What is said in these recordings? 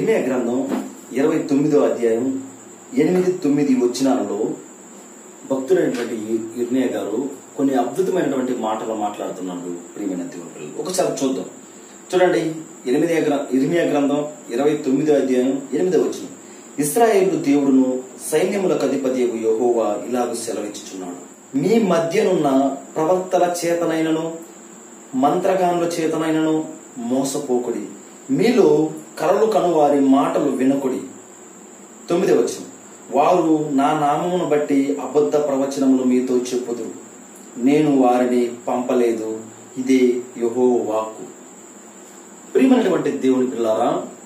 ఇర్మియా గ్రంథం ఇరవై తొమ్మిదో అధ్యాయం ఎనిమిది తొమ్మిది వచ్చినాలలో భక్తుడైనటువంటి ఇర్మియా గారు కొన్ని అద్భుతమైనటువంటి మాటలు మాట్లాడుతున్నాడు ప్రియమైన దేవుని పిల్లలు ఒకసారి చూద్దాం చూడండి ఎనిమిది ఇర్మియా గ్రంథం ఇరవై తొమ్మిదో అధ్యాయం ఎనిమిదో వచ్చిన ఇస్రాయేలు దేవుడును సైన్యములకు అధిపతి యహోవా ఇలాగ సెలవిచ్చుచున్నాడు మీ మధ్యనున్న ప్రవక్తల చేతనైనను మంత్రగానుల చేతనైనను మోసపోకుడి మీలో కలలు కను వారి మాటలు వినకుడి తొమ్మిది వచ్చిన వారు నా నామమును బట్టి అబద్ధ ప్రవచనములు మీతో చెప్పుదురు నేను వారిని పంపలేదు ఇదే యహో వాక్కు ప్రియమైనటువంటి దేవుని పిల్లారా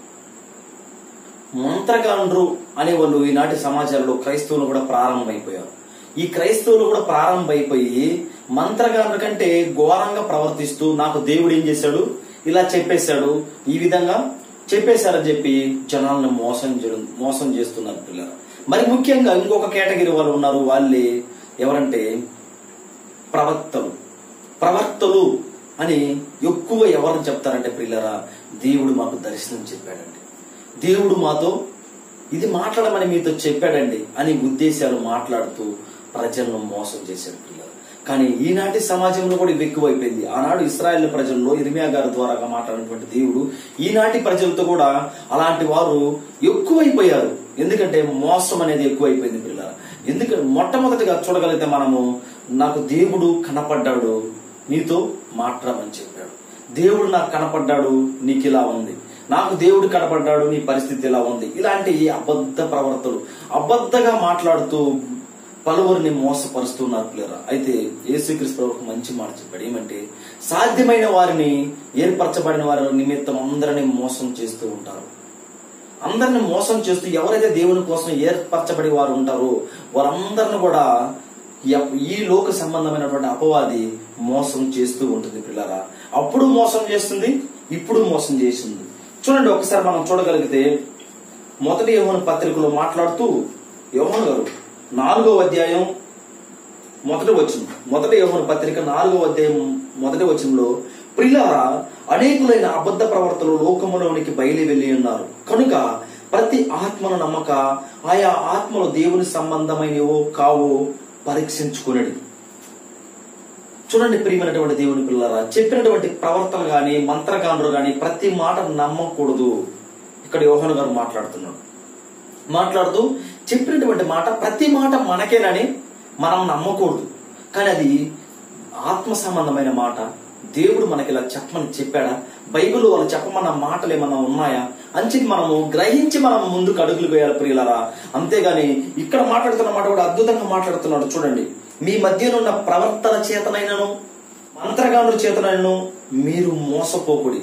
మంత్రగాండ్రు అనే వాళ్ళు ఈనాటి సమాజంలో క్రైస్తవులు కూడా ప్రారంభమైపోయారు ఈ క్రైస్తవులు కూడా ప్రారంభమైపోయి మంత్రగాండ్ర కంటే ఘోరంగా ప్రవర్తిస్తూ నాకు దేవుడు ఏం చేశాడు ఇలా చెప్పేశాడు ఈ విధంగా చెప్పేశారని చెప్పి జనాలను మోసం చేయడం మోసం చేస్తున్నారు పిల్లలు మరి ముఖ్యంగా ఇంకొక కేటగిరీ వాళ్ళు ఉన్నారు వాళ్ళే ఎవరంటే ప్రవక్తలు ప్రవక్తలు అని ఎక్కువ ఎవరు చెప్తారంటే పిల్లరా దేవుడు మాకు దర్శనం చెప్పాడండి దేవుడు మాతో ఇది మాట్లాడమని మీతో చెప్పాడండి అని ఉద్దేశాలు మాట్లాడుతూ ప్రజలను మోసం చేశాడు పిల్లలు కానీ ఈనాటి సమాజంలో కూడా ఇది ఎక్కువైపోయింది ఆనాడు ఇస్రాయేల్ ప్రజల్లో ఇర్మియా గారి ద్వారా మాట్లాడినటువంటి దేవుడు ఈనాటి ప్రజలతో కూడా అలాంటి వారు ఎక్కువైపోయారు ఎందుకంటే మోసం అనేది ఎక్కువైపోయింది పిల్లల ఎందుకంటే మొట్టమొదటిగా చూడగలిగితే మనము నాకు దేవుడు కనపడ్డాడు నీతో మాట్లాడమని చెప్పాడు దేవుడు నాకు కనపడ్డాడు నీకు ఇలా ఉంది నాకు దేవుడు కనపడ్డాడు నీ పరిస్థితి ఇలా ఉంది ఇలాంటి అబద్ధ ప్రవర్తలు అబద్ధగా మాట్లాడుతూ పలువురిని మోసపరుస్తున్నారు పిల్లరా అయితే యేసుక్రీస్తు ప్రభువు ఒక మంచి మాట చెప్పాడు ఏమంటే సాధ్యమైన వారిని ఏర్పరచబడిన వారి నిమిత్తం అందరినీ మోసం చేస్తూ ఉంటారు అందరిని మోసం చేస్తూ ఎవరైతే దేవుని కోసం ఏర్పరచబడి వారు ఉంటారో వారందరిని కూడా ఎప్- ఈ లోక సంబంధమైనటువంటి అపవాది మోసం చేస్తూ ఉంటుంది పిల్లరా అప్పుడు మోసం చేస్తుంది ఇప్పుడు మోసం చేస్తుంది చూడండి ఒకసారి మనం చూడగలిగితే మొదటి యోహన పత్రికలో మాట్లాడుతూ యోహన్ గారు నాలుగో అధ్యాయం మొదటి వచనం మొదటి యోహన పత్రిక నాలుగో అధ్యాయం మొదటి వచనంలో ప్రిలారా అనేకులైన అబద్ధ ప్రవర్తలు లోకములోనికి బయలు వెళ్ళి ఉన్నారు కనుక ప్రతి ఆత్మను నమ్మక ఆయా ఆత్మలు దేవుని సంబంధమైనవో కావో పరీక్షించుకునడి చూడండి ప్రియమైనటువంటి దేవుని పిల్లరా చెప్పినటువంటి ప్రవర్తన గాని మంత్రగానులు గాని ప్రతి మాట నమ్మకూడదు ఇక్కడ యోహన్ గారు మాట్లాడుతున్నాడు మాట్లాడుతూ చెప్పినటువంటి మాట ప్రతి మాట మనకేనని మనం నమ్మకూడదు కానీ అది ఆత్మ సంబంధమైన మాట దేవుడు మనకి ఇలా చెప్పమని చెప్పాడా బైబిల్ వాళ్ళు చెప్పమన్న మాటలు ఏమన్నా ఉన్నాయా అని చెప్పి మనము గ్రహించి మనం ముందుకు అడుగులు వేయాలి ప్రియులరా అంతేగాని ఇక్కడ మాట్లాడుతున్న మాట కూడా అద్భుతంగా మాట్లాడుతున్నాడు చూడండి మీ మధ్యనున్న ప్రవర్తన చేతనైనను మంత్రగానుల చేతనైనను మీరు మోసపోకుడి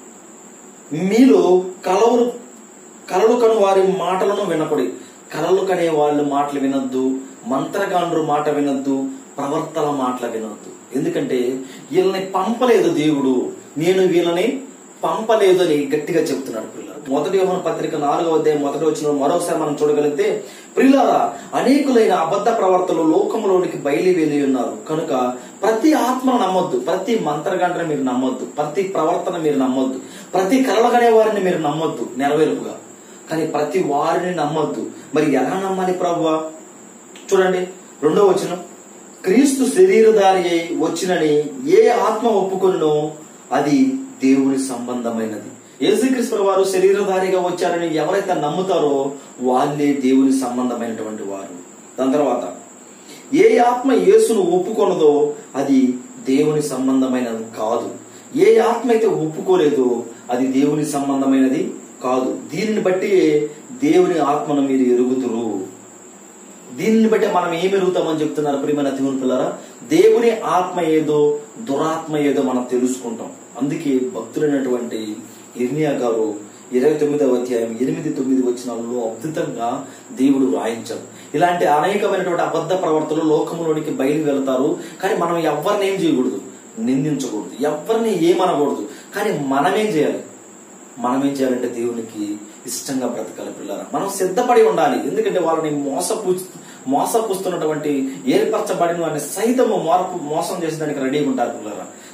మీలో కలవరు కలలు కను వారి మాటలను వినకుడి కలలు కనే వాళ్ళ మాటలు వినొద్దు మంత్రగాండ్రు మాట వినొద్దు ప్రవర్తన మాటలు వినొద్దు ఎందుకంటే వీళ్ళని పంపలేదు దేవుడు నేను వీళ్ళని పంపలేదు అని గట్టిగా చెప్తున్నాడు పిల్లలు మొదటి యోహన పత్రిక నాలుగవ అధ్యాయం మొదటి వచ్చిన మరోసారి మనం చూడగలిగితే ప్రియులారా అనేకులైన అబద్ధ ప్రవర్తలు లోకములోనికి బయలు వెళ్ళి ఉన్నారు కనుక ప్రతి ఆత్మను నమ్మొద్దు ప్రతి మంత్రగంటను మీరు నమ్మొద్దు ప్రతి ప్రవర్తన మీరు నమ్మొద్దు ప్రతి కలలగనే వారిని మీరు నమ్మొద్దు నెరవేర్పుగా కానీ ప్రతి వారిని నమ్మొద్దు మరి ఎలా నమ్మాలి ప్రభువా చూడండి రెండో వచనం క్రీస్తు శరీరధారి అయి వచ్చినని ఏ ఆత్మ ఒప్పుకొనో అది దేవుని సంబంధమైనది యేసుక్రీస్తు వారు శరీరధారిగా వచ్చారని ఎవరైతే నమ్ముతారో వాళ్ళే దేవుని సంబంధమైనటువంటి వారు దాని తర్వాత ఏ ఆత్మ యేసును ఒప్పుకొనదో అది దేవుని సంబంధమైనది కాదు ఏ ఆత్మ అయితే ఒప్పుకోలేదో అది దేవుని సంబంధమైనది కాదు దీనిని బట్టి దేవుని ఆత్మను మీరు ఎరుగుతురు దీనిని బట్టి మనం ఏమి ఎరుగుతామని చెప్తున్నారు ప్రియమైన దేవుని పిల్లరా దేవుని ఆత్మ ఏదో దురాత్మ ఏదో మనం తెలుసుకుంటాం అందుకే భక్తులైనటువంటి ఇర్మియా గారు ఇరవై తొమ్మిదవ అధ్యాయం ఎనిమిది తొమ్మిది వచనాలలో అద్భుతంగా దేవుడు రాయించారు ఇలాంటి అనేకమైనటువంటి అబద్ధ ప్రవర్తనలు లోకంలోనికి బయలు వెళతారు కానీ మనం ఎవరిని ఏం చేయకూడదు నిందించకూడదు ఎవరిని ఏమనకూడదు కానీ మనమేం చేయాలి మనం ఏం చేయాలంటే దేవునికి ఇష్టంగా బ్రతకాలి పిల్లరా మనం సిద్ధపడి ఉండాలి ఎందుకంటే వాళ్ళని మోసపూ మోసపుస్తున్నటువంటి ఏర్పరచబడిన వారిని సైతము మార్పు మోసం చేసేదానికి రెడీగా ఉంటారు పిల్లరా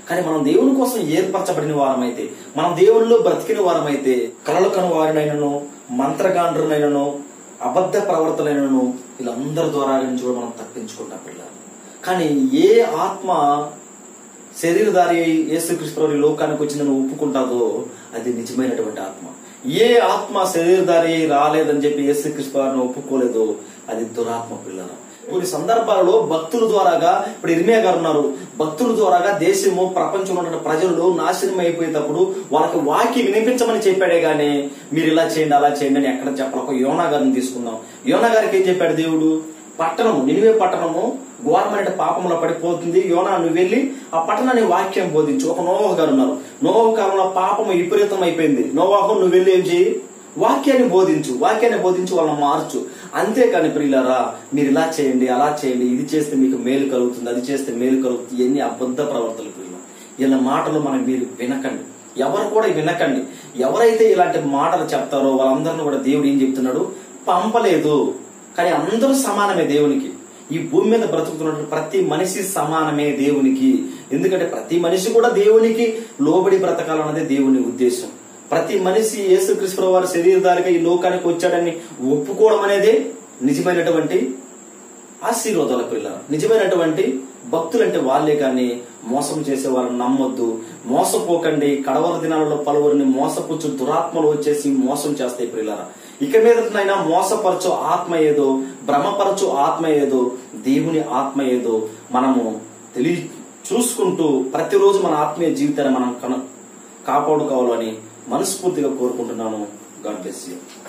కానీ మనం దేవుని కోసం ఏర్పరచబడిన వారమైతే మనం దేవునిలో బ్రతికిన వారమైతే కలలు కను వారినైనను మంత్రగాండ్రునైనను అబద్ధ ప్రవర్తనైనను వీళ్ళందరి ద్వారా నుంచి కూడా మనం తప్పించుకుంటాం పిల్లలు కానీ ఏ ఆత్మ శరీరధారి యేసుక్రీస్తు ఈ లోకానికి వచ్చిందని ఒప్పుకుంటాదో అది నిజమైనటువంటి ఆత్మ ఏ ఆత్మ శరీరధారి అయి రాలేదని చెప్పి యేసుక్రీస్తు వారిని ఒప్పుకోలేదో అది దురాత్మ పిల్లల కొన్ని సందర్భాలలో భక్తుల ద్వారాగా ఇప్పుడు ఇర్మియా గారు ఉన్నారు భక్తుల ద్వారాగా దేశము ప్రపంచంలో ఉన్న ప్రజలు నాశనం అయిపోయేటప్పుడు వాళ్ళకి వాకి వినిపించమని చెప్పాడే గానీ మీరు ఇలా చేయండి అలా చేయండి అని ఎక్కడ చెప్పలేక యోనా గారిని తీసుకుందాం యోనా గారికి ఏం చెప్పాడు దేవుడు పట్టణము నినివే పట్టణము ఘోరమైన పాపంలో పడిపోతుంది యోనా నువ్వు వెళ్ళి ఆ పట్టణాన్ని వాక్యం బోధించు ఒక నోవహ గారు ఉన్నారు నోవహ కాలంలో పాపం విపరీతం అయిపోయింది నోవాహు నువ్వు వెళ్ళి ఏం చేయి వాక్యాన్ని బోధించు వాక్యాన్ని బోధించి వాళ్ళని మార్చు అంతేకాని ప్రియులారా మీరు ఇలా చేయండి అలా చేయండి ఇది చేస్తే మీకు మేలు కలుగుతుంది అది చేస్తే మేలు కలుగుతుంది ఎన్ని అబద్ధ ప్రవర్తనలు ప్రియుల ఇలా మాటలు మనం మీరు వినకండి ఎవరు కూడా వినకండి ఎవరైతే ఇలాంటి మాటలు చెప్తారో వాళ్ళందరిని కూడా దేవుడు ఏం చెప్తున్నాడు పంపలేదు కానీ అందరూ సమానమే దేవునికి ఈ భూమి మీద బ్రతుకుతున్నటువంటి ప్రతి మనిషి సమానమే దేవునికి ఎందుకంటే ప్రతి మనిషి కూడా దేవునికి లోబడి బ్రతకాలన్నదే దేవుని ఉద్దేశం ప్రతి మనిషి యేసుక్రీస్తు వారి శరీరధారిగా ఈ లోకానికి వచ్చాడని ఒప్పుకోవడం అనేది నిజమైనటువంటి ఆశీర్వాదాల పిల్ల నిజమైనటువంటి భక్తులంటే వాళ్ళే కానీ మోసం చేసే వాళ్ళని నమ్మొద్దు మోసపోకండి కడవర దినాలలో పలువురిని మోసపుచ్చు దురాత్మలు వచ్చేసి మోసం చేస్తాయి పిల్లరా ఇక మీదటనైనా మోసపరచు ఆత్మ ఏదో భ్రమపరచు ఆత్మ ఏదో దేవుని ఆత్మ ఏదో మనము తెలియ చూసుకుంటూ ప్రతిరోజు మన ఆత్మీయ జీవితాన్ని మనం కన కాపాడుకోవాలని మనస్ఫూర్తిగా కోరుకుంటున్నాను గాడ్ బ్లెస్ యూ